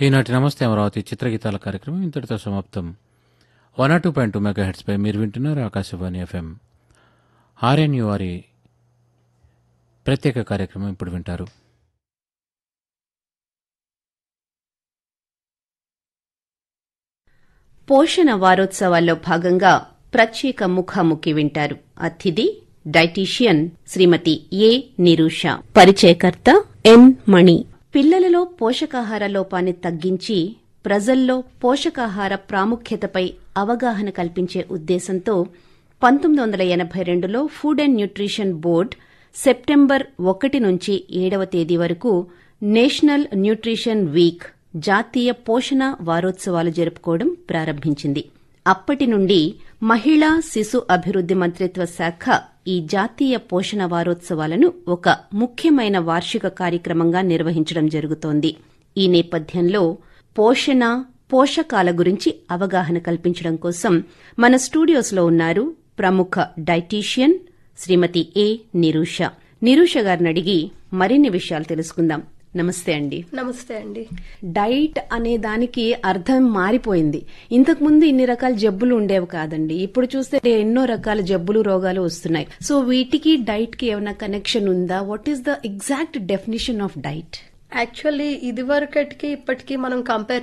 ఈనాటి నమస్తే అమరావతి చిత్రగీతాల కార్యక్రమం ఇంతటితో సమాప్తం one two point two mega హెడ్స్పై మీరు వింటున్నారు ఆకాశవాణి ఎఫ్ఎం ఆర్ఎన్యు వారి ప్రత్యేక కార్యక్రమం ఇప్పుడు వింటారు పోషణ వారోత్సవాల్లో భాగంగా ప్రత్యేక ముఖాముఖి వింటారు అతిథి డైటీషియన్ శ్రీమతి ఏ నిరూష పరిచయకర్త ఎన్ మణి పిల్లలలో పోషకాహార లోపాన్ని తగ్గించి ప్రజల్లో పోషకాహార ప్రాముఖ్యతపై అవగాహన కల్పించే ఉద్దేశంతో పంతొమ్మిది వందల ఎనబై రెండులో food and nutrition board September ఒకటి నుంచి ఏడవ తేదీ వరకు నేషనల్ న్యూట్రిషన్ వీక్ జాతీయ పోషణ వారోత్సవాలు జరుపుకోవడం ప్రారంభించింది అప్పటి నుండి మహిళా శిశు అభివృద్ది మంత్రిత్వ శాఖ ఈ జాతీయ పోషణ వారోత్సవాలను ఒక ముఖ్యమైన వార్షిక కార్యక్రమంగా నిర్వహించడం జరుగుతోంది ఈ నేపథ్యంలో పోషణ పోషకాల గురించి అవగాహన కల్పించడం కోసం మన స్టూడియోస్లో ఉన్నారు ప్రముఖ డైటీషియన్ శ్రీమతి ఏ నిరూష నిరూష గారిని అడిగి మరిన్ని విషయాలు తెలుసుకుందాం నమస్తే అండి నమస్తే అండి డైట్ అనే దానికి అర్థం మారిపోయింది ఇంతకు ముందు ఇన్ని రకాల జబ్బులు ఉండేవి కాదండి ఇప్పుడు చూస్తే ఎన్నో రకాల జబ్బులు రోగాలు వస్తున్నాయి సో వీటికి డైట్ కి ఏమైనా కనెక్షన్ ఉందా what is the exact definition of diet actually ఇది వరకటికి ఇప్పటికి మనం కంపేర్